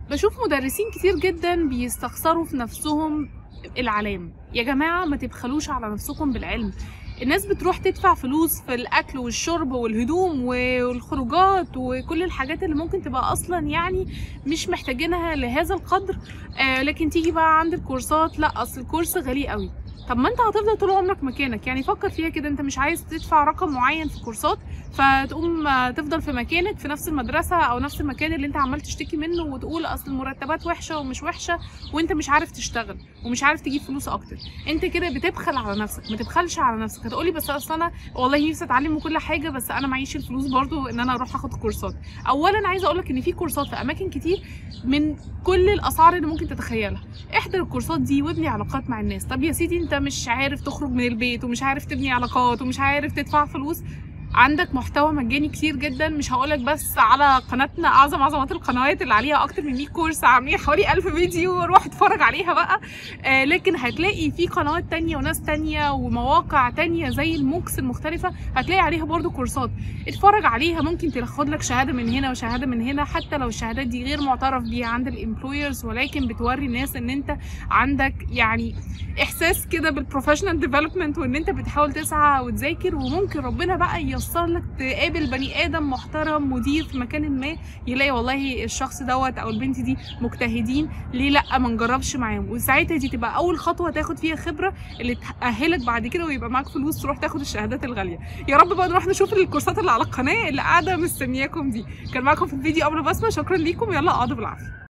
بشوف مدرسين كتير جدا بيستخسروا في نفسهم العلام يا جماعة ما تبخلوش على نفسكم بالعلم الناس بتروح تدفع فلوس في الأكل والشرب والهدوم والخروجات وكل الحاجات اللي ممكن تبقى أصلا يعني مش محتاجينها لهذا القدر آه لكن تيجي بقى عند الكورسات لا أصل الكورس غالي قوي طب ما انت هتفضل طول عمرك مكانك يعني فكر فيها كده انت مش عايز تدفع رقم معين في كورسات فتقوم آه، تفضل في مكانك في نفس المدرسة او نفس المكان اللي انت عمال تشتكي منه وتقول اصل المرتبات وحشة ومش وحشة وانت مش عارف تشتغل ومش عارف تجيب فلوس اكتر انت كده بتبخل على نفسك ما تبخلش على نفسك هتقولي بس اصل انا والله نفسي اتعلم وكل حاجة بس انا معيش الفلوس برضو ان انا اروح اخد كورسات اولا عايزة اقولك ان في كورسات في اماكن كتير من كل الاسعار اللي ممكن تتخيلها احضر الكورسات دي وابني علاقات مع الناس طب يا سيدي انت مش عارف تخرج من البيت ومش عارف تبني علاقات ومش عارف تدفع فلوس عندك محتوى مجاني كتير جدا مش هقولك بس على قناتنا اعظم عظمات القنوات اللي عليها اكتر من 100 كورس عاملين حوالي 1000 فيديو روح اتفرج عليها بقى آه لكن هتلاقي في قنوات تانية وناس تانية ومواقع تانية زي الموكس المختلفة هتلاقي عليها برضو كورسات اتفرج عليها ممكن تاخد لك شهادة من هنا وشهادة من هنا حتى لو الشهادات دي غير معترف بيها عند الامبلويرز ولكن بتوري الناس ان انت عندك يعني احساس كده بالبروفيشنال ديفلوبمنت وان انت بتحاول تسعى وتذاكر وممكن ربنا بقى ييسر لك تقابل بني ادم محترم مدير في مكان ما يلاقي والله الشخص دوت او البنت دي مجتهدين ليه لا ما نجربش معاهم وساعتها دي تبقى اول خطوه تاخد فيها خبره اللي تاهلك بعد كده ويبقى معاك فلوس تروح تاخد الشهادات الغاليه يا رب بقى نروح نشوف الكورسات اللي على القناه اللي قاعده مستنياكم دي كان معاكم في الفيديو قبل بسمه شكرا ليكم يلا اقعدوا بالعافيه